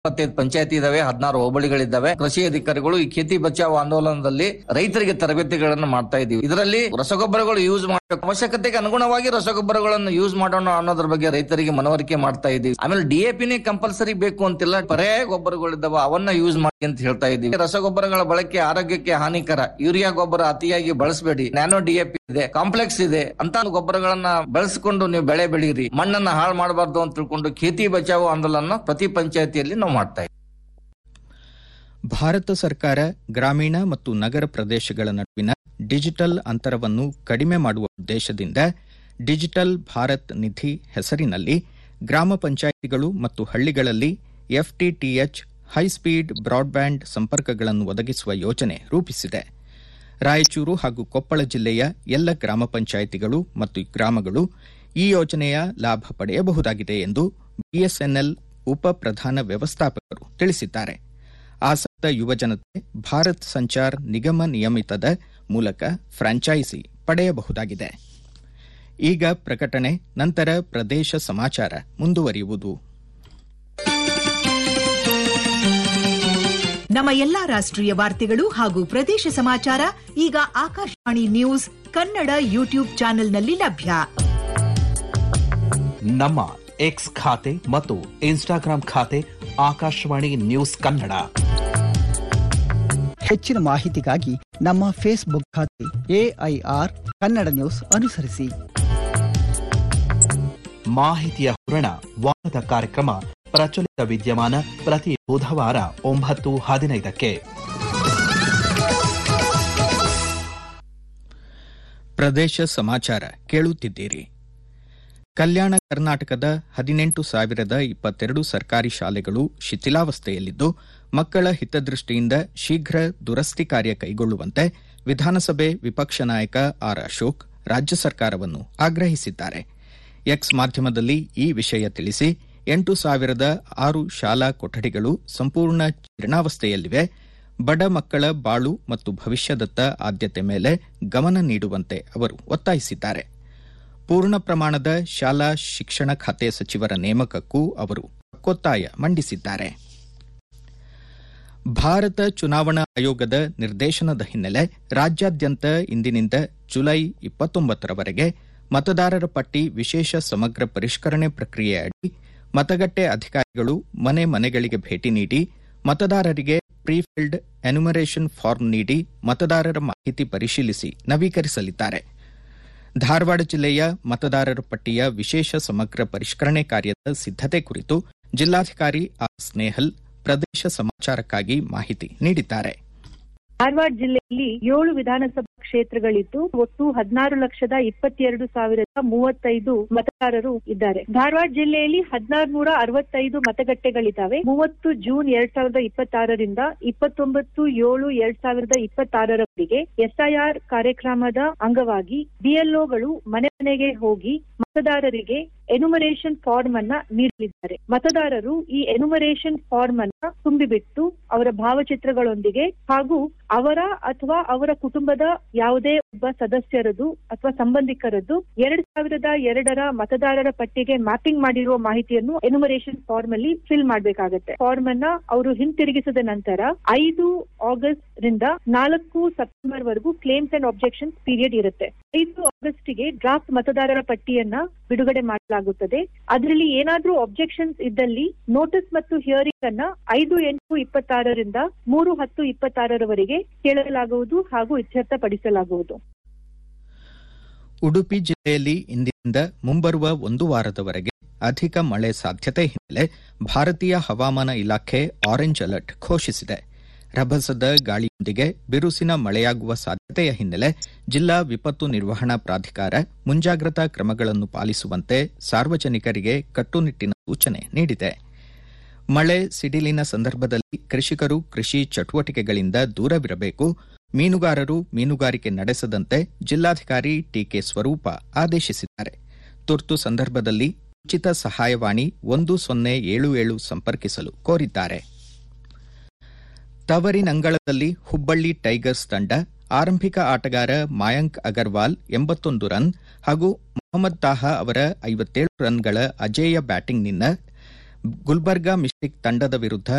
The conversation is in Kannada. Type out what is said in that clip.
ಇಪ್ಪತ್ತೈದು ಪಂಚಾಯತಿ ಇದಾವೆ ಹದಿನಾರು ಹೋಬಳಿಗಳಿದ್ದಾವೆ ಕೃಷಿ ಅಧಿಕಾರಿಗಳು ಈ ಖೇತಿ ಬಚಾವ್ ಆಂದೋಲನದಲ್ಲಿ ರೈತರಿಗೆ ತರಬೇತಿಗಳನ್ನು ಮಾಡ್ತಾ ಇದೀವಿ ಇದರಲ್ಲಿ ರಸಗೊಬ್ಬರಗಳು ಯೂಸ್ ಮಾಡಬೇಕು ಅವಶ್ಯಕತೆಗೆ ಅನುಗುಣವಾಗಿ ರಸಗೊಬ್ಬರಗಳನ್ನು ಯೂಸ್ ಮಾಡೋಣ ಅನ್ನೋದ್ರ ಬಗ್ಗೆ ರೈತರಿಗೆ ಮನವರಿಕೆ ಮಾಡ್ತಾ ಇದೀವಿ ಆಮೇಲೆ ಡಿಎಪಿನೇ ಕಂಪಲ್ಸರಿ ಬೇಕು ಅಂತಿಲ್ಲ ಪರ್ಯಾಯ ಗೊಬ್ಬರಗಳಿದ್ದಾವೆ ಅವನ್ನ ಯೂಸ್ ಮಾಡಿ ಅಂತ ಹೇಳ್ತಾ ಇದೀವಿ ರಸಗೊಬ್ಬರಗಳ ಬಳಕೆ ಆರೋಗ್ಯಕ್ಕೆ ಹಾನಿಕರ ಯೂರಿಯಾ ಗೊಬ್ಬರ ಅತಿಯಾಗಿ ಬಳಸಬೇಡಿ ನ್ಯಾನೋ ಡಿಎಪಿ ಇದೆ ಕಾಂಪ್ಲೆಕ್ಸ್ ಇದೆ ಅಂತ ಗೊಬ್ಬರಗಳನ್ನ ಬಳಸಿಕೊಂಡು ನೀವು ಬೆಳೆ ಬೆಳೀರಿ ಮಣ್ಣನ್ನ ಹಾಳು ಮಾಡಬಾರ್ದು ಅಂತ ತಿಳ್ಕೊಂಡು ಖೇತಿ ಬಚಾವ್ ಆಂದೋಲನ ಪ್ರತಿ ಪಂಚಾಯತಿಯಲ್ಲಿ ನಾವು ಮಾಡ್ತಾ ಇದ್ದೀವಿ ಭಾರತ ಸರ್ಕಾರ ಗ್ರಾಮೀಣ ಮತ್ತು ನಗರ ಪ್ರದೇಶಗಳ ನಡುವಿನ ಡಿಜಿಟಲ್ ಅಂತರವನ್ನು ಕಡಿಮೆ ಮಾಡುವ ಉದ್ದೇಶದಿಂದ ಡಿಜಿಟಲ್ ಭಾರತ್ ನಿಧಿ ಹೆಸರಿನಲ್ಲಿ ಗ್ರಾಮ ಪಂಚಾಯಿತಿಗಳು ಮತ್ತು ಹಳ್ಳಿಗಳಲ್ಲಿ ಎಫ್ಟಿಟಿಎಚ್ ಹೈಸ್ಪೀಡ್ ಬ್ರಾಡ್ಬ್ಯಾಂಡ್ ಸಂಪರ್ಕಗಳನ್ನು ಒದಗಿಸುವ ಯೋಜನೆ ರೂಪಿಸಿದೆ ರಾಯಚೂರು ಹಾಗೂ ಕೊಪ್ಪಳ ಜಿಲ್ಲೆಯ ಎಲ್ಲ ಗ್ರಾಮ ಪಂಚಾಯಿತಿಗಳು ಮತ್ತು ಗ್ರಾಮಗಳು ಈ ಯೋಜನೆಯ ಲಾಭ ಪಡೆಯಬಹುದಾಗಿದೆ ಎಂದು ಬಿಎಸ್ಎನ್ಎಲ್ ಉಪ ಪ್ರಧಾನ ವ್ಯವಸ್ಥಾಪಕರು ತಿಳಿಸಿದ್ದಾರೆ ಆಸಕ್ತ ಯುವಜನತೆ ಭಾರತ್ ಸಂಚಾರ್ ನಿಗಮ ನಿಯಮಿತದ ಮೂಲಕ ಫ್ರಾಂಚೈಸಿ ಪಡೆಯಬಹುದಾಗಿದೆ ಈಗ ಪ್ರಕಟಣೆ ನಂತರ ಪ್ರದೇಶ ಸಮಾಚಾರ ಮುಂದುವರಿಯುವುದು ನಮ್ಮ ಎಲ್ಲಾ ರಾಷ್ಟ್ರೀಯ ವಾರ್ತೆಗಳು ಹಾಗೂ ಪ್ರದೇಶ ಸಮಾಚಾರ ಈಗ ಆಕಾಶವಾಣಿ ನ್ಯೂಸ್ ಕನ್ನಡ ಯೂಟ್ಯೂಬ್ ಚಾನೆಲ್ನಲ್ಲಿ ಲಭ್ಯ ನಮ್ಮ ಎಕ್ಸ್ ಖಾತೆ ಮತ್ತು ಇನ್ಸ್ಟಾಗ್ರಾಂ ಖಾತೆ ಆಕಾಶವಾಣಿ ನ್ಯೂಸ್ ಕನ್ನಡ ಹೆಚ್ಚಿನ ಮಾಹಿತಿಗಾಗಿ ನಮ್ಮ ಫೇಸ್ಬುಕ್ ಖಾತೆ ಎಐಆರ್ ಕನ್ನಡ ನ್ಯೂಸ್ ಅನುಸರಿಸಿ ಮಾಹಿತಿಯ ಹೂರಣ ವಾರದ ಕಾರ್ಯಕ್ರಮ ಪ್ರಚಲಿತ ವಿದ್ಯಮಾನ ಪ್ರತಿ ಬುಧವಾರ ಒಂಬತ್ತು ಹದಿನೈದಕ್ಕೆ ಪ್ರದೇಶ ಸಮಾಚಾರ ಕೇಳುತ್ತಿದ್ದೀರಿ ಕಲ್ಯಾಣ ಕರ್ನಾಟಕದ ಹದಿನೆಂಟು ಸಾವಿರದ ಇಪ್ಪತ್ತೆರಡು ಸರ್ಕಾರಿ ಶಾಲೆಗಳು ಶಿಥಿಲಾವಸ್ಥೆಯಲ್ಲಿದ್ದು ಮಕ್ಕಳ ಹಿತದೃಷ್ಟಿಯಿಂದ ಶೀಘ್ರ ದುರಸ್ತಿ ಕಾರ್ಯ ಕೈಗೊಳ್ಳುವಂತೆ ವಿಧಾನಸಭೆ ವಿಪಕ್ಷ ನಾಯಕ ಆರ್ ಅಶೋಕ್ ರಾಜ್ಯ ಸರ್ಕಾರವನ್ನು ಆಗ್ರಹಿಸಿದ್ದಾರೆ ಎಕ್ಸ್ ಮಾಧ್ಯಮದಲ್ಲಿ ಈ ವಿಷಯ ತಿಳಿಸಿ ಎಂಟು ಸಾವಿರದ ಆರು ಶಾಲಾ ಕೊಠಡಿಗಳು ಸಂಪೂರ್ಣ ಜೀರ್ಣಾವಸ್ಥೆಯಲ್ಲಿವೆ ಬಡ ಮಕ್ಕಳ ಬಾಳು ಮತ್ತು ಭವಿಷ್ಯದತ್ತ ಆದ್ಯತೆ ಮೇಲೆ ಗಮನ ನೀಡುವಂತೆ ಅವರು ಒತ್ತಾಯಿಸಿದ್ದಾರೆ ಪೂರ್ಣ ಪ್ರಮಾಣದ ಶಾಲಾ ಶಿಕ್ಷಣ ಖಾತೆ ಸಚಿವರ ನೇಮಕಕ್ಕೂ ಅವರು ಹಕ್ಕೊತ್ತಾಯ ಮಂಡಿಸಿದ್ದಾರೆ ಭಾರತ ಚುನಾವಣಾ ಆಯೋಗದ ನಿರ್ದೇಶನದ ಹಿನ್ನೆಲೆ ರಾಜ್ಯಾದ್ಯಂತ ಇಂದಿನಿಂದ ಜುಲೈ ಇಪ್ಪತ್ತೊಂಬತ್ತರವರೆಗೆ ಮತದಾರರ ಪಟ್ಟಿ ವಿಶೇಷ ಸಮಗ್ರ ಪರಿಷ್ಕರಣೆ ಪ್ರಕ್ರಿಯೆ ಅಡಿ ಮತಗಟ್ಟೆ ಅಧಿಕಾರಿಗಳು ಮನೆ ಮನೆಗಳಿಗೆ ಭೇಟಿ ನೀಡಿ ಮತದಾರರಿಗೆ ಪ್ರೀಫಿಲ್ಡ್ ಎನ್ಯುಮರೇಷನ್ ಫಾರ್ಮ್ ನೀಡಿ ಮತದಾರರ ಮಾಹಿತಿ ಪರಿಶೀಲಿಸಿ ನವೀಕರಿಸಲಿದ್ದಾರೆ ಧಾರವಾಡ ಜಿಲ್ಲೆಯ ಮತದಾರರ ಪಟ್ಟಿಯ ವಿಶೇಷ ಸಮಗ್ರ ಪರಿಷ್ಕರಣೆ ಕಾರ್ಯದ ಸಿದ್ದತೆ ಕುರಿತು ಜಿಲ್ಲಾಧಿಕಾರಿ ಆರ್ ಸ್ನೇಹಲ್ ಪ್ರದೇಶ ಸಮಾಚಾರಕ್ಕಾಗಿ ಮಾಹಿತಿ ನೀಡಿದ್ದಾರೆ ಧಾರವಾಡ ಜಿಲ್ಲೆಯಲ್ಲಿ ಏಳು ವಿಧಾನಸಭಾ ಕ್ಷೇತ್ರಗಳಿದ್ದು ಒಟ್ಟು ಹದಿನಾರು ಲಕ್ಷದ ಇಪ್ಪತ್ತೆರಡು ಸಾವಿರದ ಮೂವತ್ತೈದು ಮತದಾರರು ಇದ್ದಾರೆ ಧಾರವಾಡ ಜಿಲ್ಲೆಯಲ್ಲಿ ಹದಿನಾರು ನೂರ ಅರವತ್ತೈದು ಮತಗಟ್ಟೆಗಳಿದ್ದಾವೆ ಮೂವತ್ತು ಜೂನ್ ಎರಡ್ ಸಾವಿರದ ಇಪ್ಪತ್ತಾರರಿಂದ ಇಪ್ಪತ್ತೊಂಬತ್ತು ಏಳು ಎರಡ್ ಸಾವಿರದ ಇಪ್ಪತ್ತಾರರವರೆಗೆ ಎಸ್ಐಆರ್ ಕಾರ್ಯಕ್ರಮದ ಅಂಗವಾಗಿ ಬಿಎಲ್ಒಗಳು ಮನೆ ಮನೆಗೆ ಹೋಗಿ ಮತದಾರರಿಗೆ ಎನುಮರೇಷನ್ ಫಾರ್ಮ್ ಅನ್ನ ನೀಡಲಿದ್ದಾರೆ ಮತದಾರರು ಈ ಎನುಮರೇಷನ್ ಫಾರ್ಮ್ ಅನ್ನ ತುಂಬಿಬಿಟ್ಟು ಅವರ ಭಾವಚಿತ್ರಗಳೊಂದಿಗೆ ಹಾಗೂ ಅವರ ಅಥವಾ ಅವರ ಕುಟುಂಬದ ಯಾವುದೇ ಒಬ್ಬ ಸದಸ್ಯರದು ಅಥವಾ ಸಂಬಂಧಿಕರದ್ದು ಎರಡ್ ಸಾವಿರದ ಎರಡರ ಮತದಾರರ ಪಟ್ಟಿಗೆ ಮ್ಯಾಪಿಂಗ್ ಮಾಡಿರುವ ಮಾಹಿತಿಯನ್ನು ಎನುಮರೇಷನ್ ಫಾರ್ಮ್ ಅಲ್ಲಿ ಫಿಲ್ ಮಾಡಬೇಕಾಗತ್ತೆ ಫಾರ್ಮ್ ಅನ್ನ ಅವರು ಹಿಂತಿರುಗಿಸಿದ ನಂತರ ಐದು ಆಗಸ್ಟ್ ರಿಂದ ನಾಲ್ಕು ಸೆಪ್ಟೆಂಬರ್ ವರೆಗೂ ಕ್ಲೇಮ್ಸ್ ಅಂಡ್ ಅಬ್ಜೆಕ್ಷನ್ಸ್ ಪೀರಿಯಡ್ ಇರುತ್ತೆ ಐದು ಆಗಸ್ಟ್ ಗೆ ಡ್ರಾಫ್ಟ್ ಮತದಾರರ ಪಟ್ಟಿಯನ್ನ ಬಿಡುಗಡೆ ಮಾಡಲಾಗುತ್ತದೆ ಅದರಲ್ಲಿ ಏನಾದ್ರೂ ಅಬ್ಜೆಕ್ಷನ್ಸ್ ಇದ್ದಲ್ಲಿ ನೋಟಿಸ್ ಮತ್ತು ಹಿಯರಿಂಗ್ ಅನ್ನ ಐದು ಎಂಟು ಇಪ್ಪತ್ತಾರರಿಂದ ಮೂರು ಹತ್ತು ಇಪ್ಪತ್ತಾರರವರೆಗೆ ಕೇಳಲಾಗುವುದು ಹಾಗೂ ಇತ್ಯರ್ಥಪಡಿಸಲಾಗುವುದು ಉಡುಪಿ ಜಿಲ್ಲೆಯಲ್ಲಿ ಇಂದಿನಿಂದ ಮುಂಬರುವ ಒಂದು ವಾರದವರೆಗೆ ಅಧಿಕ ಮಳೆ ಸಾಧ್ಯತೆ ಹಿನ್ನೆಲೆ ಭಾರತೀಯ ಹವಾಮಾನ ಇಲಾಖೆ ಆರೆಂಜ್ ಅಲರ್ಟ್ ಘೋಷಿಸಿದೆ ರಭಸದ ಗಾಳಿಯೊಂದಿಗೆ ಬಿರುಸಿನ ಮಳೆಯಾಗುವ ಸಾಧ್ಯತೆಯ ಹಿನ್ನೆಲೆ ಜಿಲ್ಲಾ ವಿಪತ್ತು ನಿರ್ವಹಣಾ ಪ್ರಾಧಿಕಾರ ಮುಂಜಾಗ್ರತಾ ಕ್ರಮಗಳನ್ನು ಪಾಲಿಸುವಂತೆ ಸಾರ್ವಜನಿಕರಿಗೆ ಕಟ್ಟುನಿಟ್ಟಿನ ಸೂಚನೆ ನೀಡಿದೆ ಮಳೆ ಸಿಡಿಲಿನ ಸಂದರ್ಭದಲ್ಲಿ ಕೃಷಿಕರು ಕೃಷಿ ಚಟುವಟಿಕೆಗಳಿಂದ ದೂರವಿರಬೇಕು ಮೀನುಗಾರರು ಮೀನುಗಾರಿಕೆ ನಡೆಸದಂತೆ ಜಿಲ್ಲಾಧಿಕಾರಿ ಟಿಕೆ ಸ್ವರೂಪ ಆದೇಶಿಸಿದ್ದಾರೆ ತುರ್ತು ಸಂದರ್ಭದಲ್ಲಿ ಉಚಿತ ಸಹಾಯವಾಣಿ ಒಂದು ಸೊನ್ನೆ ಏಳು ಏಳು ಸಂಪರ್ಕಿಸಲು ಕೋರಿದ್ದಾರೆ ತವರಿನಂಗಳದಲ್ಲಿ ಹುಬ್ಬಳ್ಳಿ ಟೈಗರ್ಸ್ ತಂಡ ಆರಂಭಿಕ ಆಟಗಾರ ಮಾಯಾಂಕ್ ಅಗರ್ವಾಲ್ ಎಂಬತ್ತೊಂದು ರನ್ ಹಾಗೂ ಮೊಹಮ್ಮದ್ ತಾಹಾ ಅವರ ಐವತ್ತೇಳು ರನ್ಗಳ ಅಜೇಯ ಬ್ಯಾಟಿಂಗ್ನಿಂದ ಗುಲ್ಬರ್ಗಾ ಮಿಸ್ಟಿಕ್ ತಂಡದ ವಿರುದ್ಧ